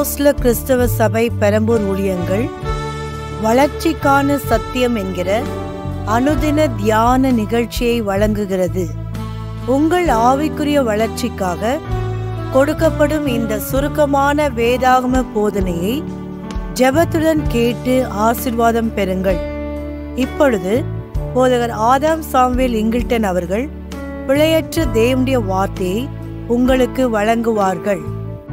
அப்போஸ்ல கிறிஸ்தவ சபை பெரம்பூர் ஊழியங்கள் வளர்ச்சிக்கான சத்தியம் என்கிற அனுதின தியான நிகழ்ச்சியை வழங்குகிறது உங்கள் ஆவிக்குரிய வளர்ச்சிக்காக கொடுக்கப்படும் இந்த சுருக்கமான வேதாகம போதனையை ஜெபத்துடன் கேட்டு ஆசிர்வாதம் பெறுங்கள் இப்பொழுது போதகர் ஆதாம் சாம்வேல் இங்கில்டன் அவர்கள் பிழையற்ற தேவனுடைய வார்த்தையை உங்களுக்கு வழங்குவார்கள்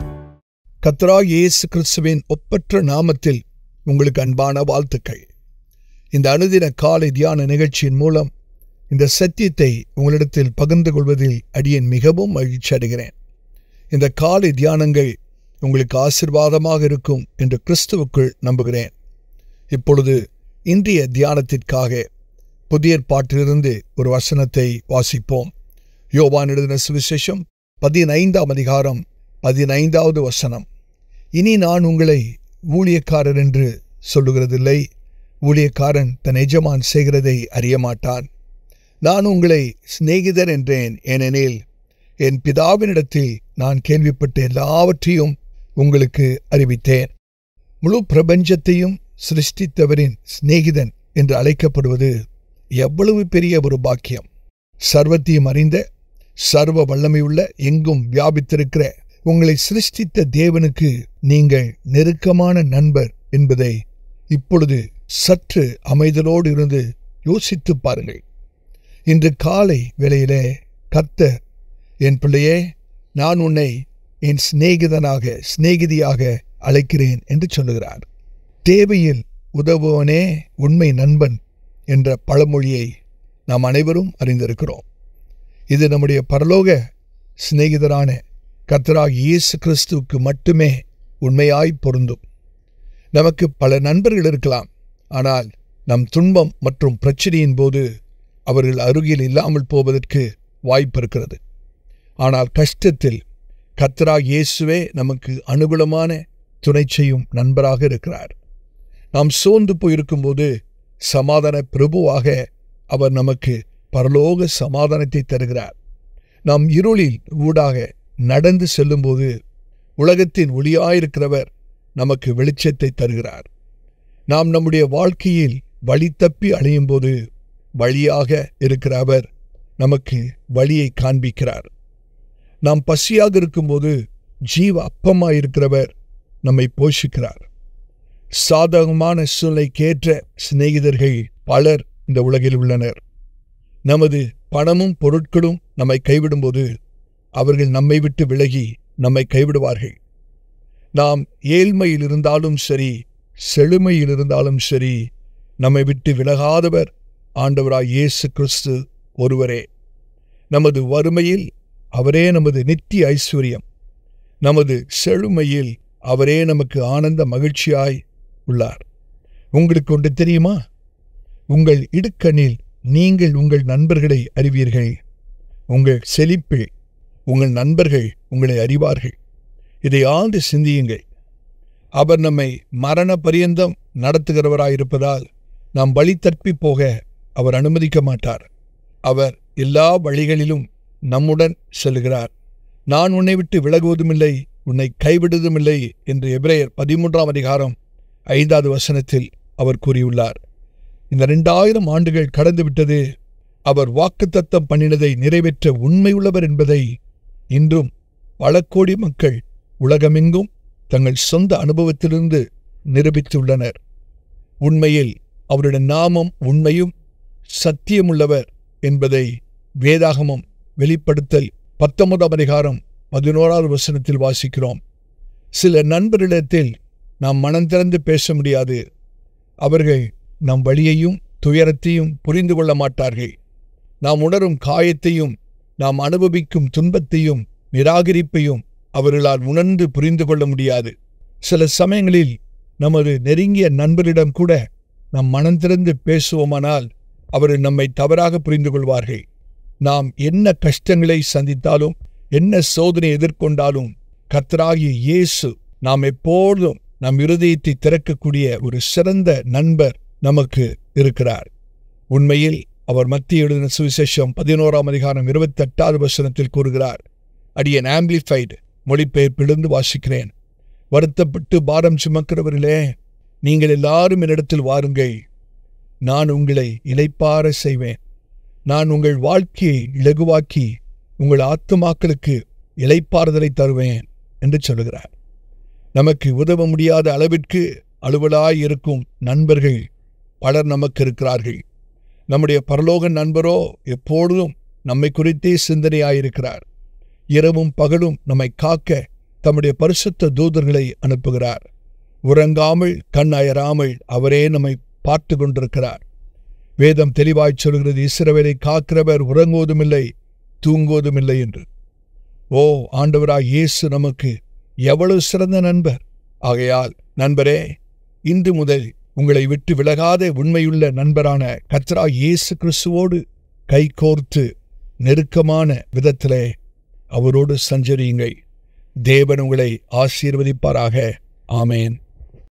கர்த்தராகிய இயேசு கிறிஸ்துவின் ஒப்பற்ற நாமத்தில் உங்களுக்கு அன்பான வாழ்த்துக்கள் இந்த அனுதின காலை தியான நிகழ்ச்சியின் மூலம் இந்த சத்தியத்தை உங்களிடத்தில் பகிர்ந்து கொள்வதில் அடியேன் மிகவும் மகிழ்ச்சி அடைகிறேன் இந்த காலை தியானங்கள் உங்களுக்கு ஆசிர்வாதமாக இருக்கும் என்று கிறிஸ்துவுக்குள் நம்புகிறேன் இப்பொழுது இன்றைய தியானத்திற்காக புதிய பாட்டிலிருந்து ஒரு வசனத்தை வாசிப்போம் யோவான் எழுதின சுவிசேஷம் பதினைந்தாம் அதிகாரம் பதினைந்தாவது வசனம் இனி நான் உங்களை ஊழியக்காரர் என்று சொல்லுகிறதில்லை ஊழியக்காரன் தன் எஜமான் செய்கிறதை அறிய மாட்டான் நான் உங்களை சிநேகிதர் என்றேன் ஏனெனில் என் பிதாவினிடத்தில் நான் கேள்விப்பட்ட எல்லாவற்றையும் உங்களுக்கு அறிவித்தேன் முழு பிரபஞ்சத்தையும் சிருஷ்டித்தவரின் சிநேகிதன் என்று அழைக்கப்படுவது எவ்வளவு பெரிய ஒரு பாக்கியம் சர்வத்தையும் அறிந்த சர்வ வல்லமையுள்ள எங்கும் வியாபித்திருக்கிற உங்களை சிருஷ்டித்த தேவனுக்கு நீங்கள் நெருக்கமான நண்பர் என்பதை இப்பொழுது சற்று அமைதலோடு இருந்து யோசித்து பாருங்கள் இன்று காலை வேளையிலே கத்த என் பிள்ளையே நான் உன்னை என் சிநேகிதனாக சிநேகிதியாக அழைக்கிறேன் என்று சொல்லுகிறார் தேவையில் உதவுவனே உண்மை நண்பன் என்ற பழமொழியை நாம் அனைவரும் அறிந்திருக்கிறோம் இது நம்முடைய பரலோக சிநேகிதரான கர்த்தராக இயேசு கிறிஸ்துவுக்கு மட்டுமே உண்மையாய் பொருந்தும் நமக்கு பல நண்பர்கள் இருக்கலாம் ஆனால் நம் துன்பம் மற்றும் பிரச்சனையின் போது அவர்கள் அருகில் இல்லாமல் போவதற்கு வாய்ப்பு இருக்கிறது ஆனால் கஷ்டத்தில் கர்த்தராக இயேசுவே நமக்கு அனுகூலமான துணை செய்யும் நண்பராக இருக்கிறார் நாம் சோர்ந்து போயிருக்கும்போது சமாதான பிரபுவாக அவர் நமக்கு பரலோக சமாதானத்தை தருகிறார் நாம் இருளில் ஊடாக நடந்து செல்லும்போது உலகத்தின் ஒளியாயிருக்கிறவர் நமக்கு வெளிச்சத்தை தருகிறார் நாம் நம்முடைய வாழ்க்கையில் வழி தப்பி அலையும்போது வழியாக இருக்கிற அவர் நமக்கு வழியை காண்பிக்கிறார் நாம் பசியாக இருக்கும்போது ஜீவ அப்பமாயிருக்கிறவர் நம்மை போஷிக்கிறார் சாதகமான சூழ்நிலைக்கேற்ற சிநேகிதர்கள் பலர் இந்த உலகில் உள்ளனர் நமது பணமும் பொருட்களும் நம்மை கைவிடும்போது அவர்கள் நம்மை விட்டு விலகி நம்மை கைவிடுவார்கள் நாம் ஏழ்மையில் இருந்தாலும் சரி செழுமையில் இருந்தாலும் சரி நம்மை விட்டு விலகாதவர் ஆண்டவராய் இயேசு கிறிஸ்து ஒருவரே நமது வறுமையில் அவரே நமது நித்திய ஐஸ்வர்யம் நமது செழுமையில் அவரே நமக்கு ஆனந்த மகிழ்ச்சியாய் உள்ளார் உங்களுக்கு ஒன்று தெரியுமா உங்கள் இடுக்கண்ணில் நீங்கள் உங்கள் நண்பர்களை அறிவீர்கள் உங்கள் செழிப்பில் உங்கள் நண்பர்கள் உங்களை அறிவார்கள் இதை ஆழ்ந்து சிந்தியுங்கள் அவர் நம்மை மரண பரியந்தம் நடத்துகிறவராயிருப்பதால் நாம் வழி தப்பி போக அவர் அனுமதிக்க மாட்டார் அவர் எல்லா வழிகளிலும் நம்முடன் செல்கிறார் நான் உன்னை விட்டு விலகுவதுமில்லை உன்னை கைவிடுவதுமில்லை என்று எபிரேயர் பதிமூன்றாம் அதிகாரம் ஐந்தாவது வசனத்தில் அவர் கூறியுள்ளார் இந்த ரெண்டாயிரம் ஆண்டுகள் கடந்துவிட்டது அவர் வாக்குத்தத்தம் பண்ணினதை நிறைவேற்ற உண்மையுள்ளவர் என்பதை இன்றும் பல கோடி மக்கள் உலகமெங்கும் தங்கள் சொந்த அனுபவத்திலிருந்து நிரூபித்துள்ளனர் உண்மையில் அவருடைய நாமம் உண்மையும் சத்தியமுள்ளவர் என்பதை வேதாகமம் வெளிப்படுத்தல் பத்தொன்பதாம் அதிகாரம் பதினோராவது வசனத்தில் வாசிக்கிறோம் சில நண்பரிடத்தில் நாம் மனம் திறந்து பேச முடியாது அவர்கள் நம் வழியையும் துயரத்தையும் புரிந்து கொள்ள மாட்டார்கள் நாம் உணரும் காயத்தையும் நாம் அனுபவிக்கும் துன்பத்தையும் நிராகரிப்பையும் அவர்களால் உணர்ந்து புரிந்து கொள்ள முடியாது சில சமயங்களில் நமது நெருங்கிய நண்பரிடம் கூட நாம் மனம் திறந்து பேசுவோமானால் அவர்கள் நம்மை தவறாக புரிந்து கொள்வார்கள் நாம் என்ன கஷ்டங்களை சந்தித்தாலும் என்ன சோதனை எதிர்கொண்டாலும் கர்த்தராகிய இயேசு நாம் எப்போதும் நம் இருதயத்தை திறக்கக்கூடிய ஒரு சிறந்த நண்பர் நமக்கு இருக்கிறார் உண்மையில் அவர் மத்திய எழுதின சுவிசேஷம் பதினோராம் அதிகாரம் இருபத்தெட்டாவது வசனத்தில் கூறுகிறார் அடியன் ஆம்பிளிஃபைடு மொழிபெயர்ப்பிலிருந்து வாசிக்கிறேன் வருத்தப்பட்டு பாரம் சுமக்கிறவர்களே நீங்கள் எல்லாரும் என்னிடத்தில் வாருங்கள் நான் உங்களை இளைப்பார செய்வேன் நான் உங்கள் வாழ்க்கையை இலகுவாக்கி உங்கள் ஆத்துமாக்களுக்கு இளைப்பாறுதலை தருவேன் என்று சொல்லுகிறார் நமக்கு உதவ முடியாத அளவிற்கு அலுவலாய் இருக்கும் நண்பர்கள் பலர் நமக்கு இருக்கிறார்கள் நம்முடைய பரலோக நண்பரோ எப்பொழுதும் நம்மை குறித்தே சிந்தனையாயிருக்கிறார் இரவும் பகலும் நம்மை காக்க தம்முடைய பரிசுத்த தூதர்களை அனுப்புகிறார் உறங்காமல் கண் அயராமல் அவரே நம்மை பார்த்து கொண்டிருக்கிறார் வேதம் தெளிவாய்ச் சொல்கிறது இஸ்ரவேலை காக்கிறவர் உறங்குவதுமில்லை தூங்குவதுமில்லை என்று ஓ ஆண்டவராய் இயேசு நமக்கு எவ்வளவு சிறந்த நண்பர் ஆகையால் நண்பரே இன்று முதல் உங்களை விட்டு விலகாத உண்மையுள்ள நண்பரான கத்ரா இயேசு கிறிஸ்துவோடு கைகோர்த்து நெருக்கமான விதத்திலே அவரோடு சஞ்சரியுங்கள் தேவன் உங்களை ஆசீர்வதிப்பாராக ஆமேன்